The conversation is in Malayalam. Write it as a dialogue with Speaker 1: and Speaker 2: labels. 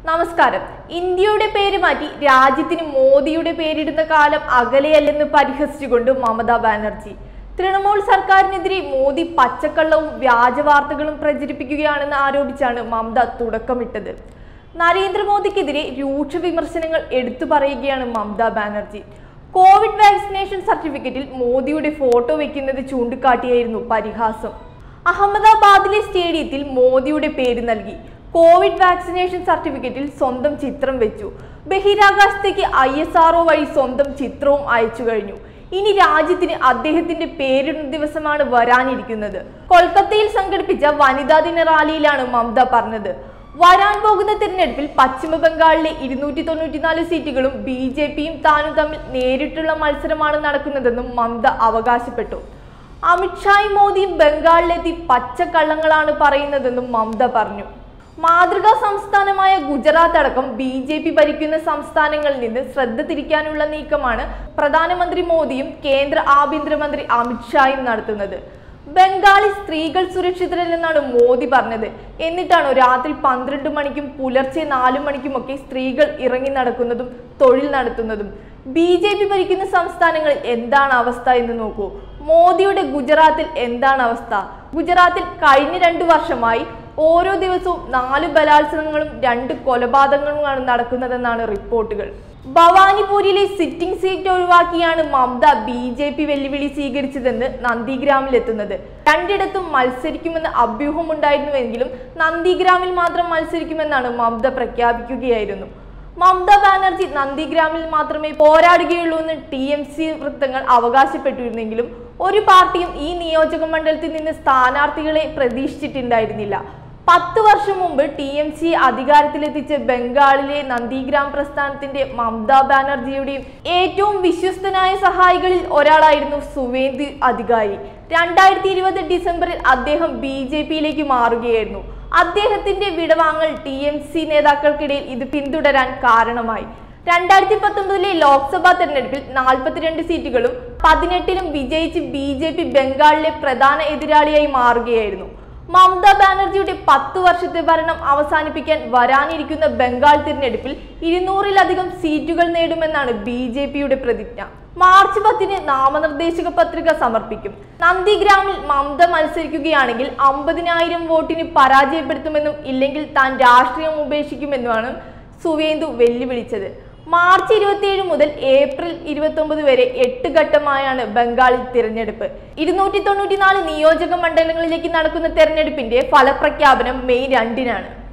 Speaker 1: നമസ്കാരം ഇന്ത്യയുടെ പേര് മാറ്റി രാജ്യത്തിന് മോദിയുടെ പേരിടുന്ന കാലം അകലെയല്ലെന്ന് പരിഹസിച്ചുകൊണ്ട് മമതാ ബാനർജി തൃണമൂൽ സർക്കാരിനെതിരെ മോദി പച്ചക്കള്ളവും വ്യാജ വാർത്തകളും പ്രചരിപ്പിക്കുകയാണെന്ന് ആരോപിച്ചാണ് മമത തുടക്കമിട്ടത് നരേന്ദ്രമോദിക്കെതിരെ രൂക്ഷ വിമർശനങ്ങൾ എടുത്തു പറയുകയാണ് മമതാ ബാനർജി കോവിഡ് വാക്സിനേഷൻ സർട്ടിഫിക്കറ്റിൽ മോദിയുടെ ഫോട്ടോ വെക്കുന്നത് ചൂണ്ടിക്കാട്ടിയായിരുന്നു പരിഹാസം അഹമ്മദാബാദിലെ സ്റ്റേഡിയത്തിൽ മോദിയുടെ പേര് നൽകി കോവിഡ് വാക്സിനേഷൻ സർട്ടിഫിക്കറ്റിൽ സ്വന്തം ചിത്രം വെച്ചു ബഹിരാകാശത്തേക്ക് ഐ എസ് ആർഒ വഴി സ്വന്തം ചിത്രവും അയച്ചു കഴിഞ്ഞു ഇനി രാജ്യത്തിന് അദ്ദേഹത്തിന്റെ പേരിടുന്ന ദിവസമാണ് വരാനിരിക്കുന്നത് കൊൽക്കത്തയിൽ സംഘടിപ്പിച്ച വനിതാ ദിന റാലിയിലാണ് മമത പറഞ്ഞത് വരാൻ പോകുന്ന തിരഞ്ഞെടുപ്പിൽ പശ്ചിമ ബംഗാളിലെ ഇരുന്നൂറ്റി തൊണ്ണൂറ്റിനാല് സീറ്റുകളും ബി ജെ പിയും താനും തമ്മിൽ നേരിട്ടുള്ള മത്സരമാണ് നടക്കുന്നതെന്നും മമത അവകാശപ്പെട്ടു അമിത്ഷായും മോദിയും ബംഗാളിലെത്തി പച്ചക്കള്ളങ്ങളാണ് പറയുന്നതെന്നും മമത പറഞ്ഞു മാതൃകാ സംസ്ഥാനമായ ഗുജറാത്ത് അടക്കം ബി ജെ പി ഭരിക്കുന്ന സംസ്ഥാനങ്ങളിൽ നിന്ന് ശ്രദ്ധ തിരിക്കാനുള്ള നീക്കമാണ് പ്രധാനമന്ത്രി മോദിയും കേന്ദ്ര ആഭ്യന്തരമന്ത്രി അമിത്ഷായും നടത്തുന്നത് ബംഗാളി സ്ത്രീകൾ സുരക്ഷിതരല്ലെന്നാണ് മോദി പറഞ്ഞത് എന്നിട്ടാണോ രാത്രി പന്ത്രണ്ട് മണിക്കും പുലർച്ചെ നാലു മണിക്കുമൊക്കെ സ്ത്രീകൾ ഇറങ്ങി നടക്കുന്നതും തൊഴിൽ നടത്തുന്നതും ബി ജെ പി ഭരിക്കുന്ന സംസ്ഥാനങ്ങളിൽ എന്താണ് അവസ്ഥ എന്ന് നോക്കൂ മോദിയുടെ ഗുജറാത്തിൽ എന്താണ് അവസ്ഥ ഗുജറാത്തിൽ കഴിഞ്ഞ രണ്ടു വർഷമായി ഓരോ ദിവസവും നാല് ബലാത്സംഗങ്ങളും രണ്ട് കൊലപാതകങ്ങളുമാണ് നടക്കുന്നതെന്നാണ് റിപ്പോർട്ടുകൾ ഭവാനിപൂരിലെ സിറ്റിംഗ് സീറ്റ് ഒഴിവാക്കിയാണ് മമത ബി ജെ പി വെല്ലുവിളി സ്വീകരിച്ചതെന്ന് നന്ദിഗ്രാമിലെത്തുന്നത് രണ്ടിടത്തും മത്സരിക്കുമെന്ന് അഭ്യൂഹമുണ്ടായിരുന്നുവെങ്കിലും നന്ദിഗ്രാമിൽ മാത്രം മത്സരിക്കുമെന്നാണ് മമത പ്രഖ്യാപിക്കുകയായിരുന്നു മമതാ ബാനർജി നന്ദിഗ്രാമിൽ മാത്രമേ പോരാടുകയുള്ളൂ എന്ന് ടി എം സി വൃത്തങ്ങൾ അവകാശപ്പെട്ടിരുന്നെങ്കിലും ഒരു പാർട്ടിയും ഈ നിയോജക മണ്ഡലത്തിൽ നിന്ന് സ്ഥാനാർത്ഥികളെ പ്രതീക്ഷിച്ചിട്ടുണ്ടായിരുന്നില്ല പത്ത് വർഷം മുമ്പ് ടി എം സി അധികാരത്തിലെത്തിച്ച ബംഗാളിലെ നന്ദിഗ്രാം പ്രസ്ഥാനത്തിന്റെ മമതാ ബാനർജിയുടെയും ഏറ്റവും വിശ്വസ്തനായ സഹായികളിൽ ഒരാളായിരുന്നു സുവേന്ദു അധികാരി രണ്ടായിരത്തി ഇരുപത് ഡിസംബറിൽ അദ്ദേഹം ബി ജെ പിയിലേക്ക് മാറുകയായിരുന്നു അദ്ദേഹത്തിന്റെ വിടവാങ്ങൽ ടി എം സി നേതാക്കൾക്കിടയിൽ ഇത് പിന്തുടരാൻ കാരണമായി രണ്ടായിരത്തി പത്തൊമ്പതിലെ ലോക്സഭാ തെരഞ്ഞെടുപ്പിൽ നാൽപ്പത്തിരണ്ട് സീറ്റുകളും പതിനെട്ടിലും വിജയിച്ച് ബി ജെ പി ബംഗാളിലെ പ്രധാന എതിരാളിയായി മാറുകയായിരുന്നു മമതാ ബാനർജിയുടെ പത്തു വർഷത്തെ ഭരണം അവസാനിപ്പിക്കാൻ വരാനിരിക്കുന്ന ബംഗാൾ തിരഞ്ഞെടുപ്പിൽ ഇരുന്നൂറിലധികം സീറ്റുകൾ നേടുമെന്നാണ് ബി ജെ പിയുടെ പ്രതിജ്ഞ മാർച്ച് പത്തിന് നാമനിർദ്ദേശക പത്രിക സമർപ്പിക്കും നന്ദിഗ്രാമിൽ മമത മത്സരിക്കുകയാണെങ്കിൽ അമ്പതിനായിരം വോട്ടിന് പരാജയപ്പെടുത്തുമെന്നും ഇല്ലെങ്കിൽ താൻ രാഷ്ട്രീയം ഉപേക്ഷിക്കുമെന്നുമാണ് സുവേന്ദു വെല്ലുവിളിച്ചത് മാർച്ച് ഇരുപത്തിയേഴ് മുതൽ ഏപ്രിൽ ഇരുപത്തി ഒമ്പത് വരെ എട്ട് ഘട്ടമായാണ് ബംഗാളിൽ തിരഞ്ഞെടുപ്പ് ഇരുന്നൂറ്റി തൊണ്ണൂറ്റിനാല് നിയോജക മണ്ഡലങ്ങളിലേക്ക് നടക്കുന്ന തെരഞ്ഞെടുപ്പിന്റെ ഫലപ്രഖ്യാപനം മെയ് രണ്ടിനാണ്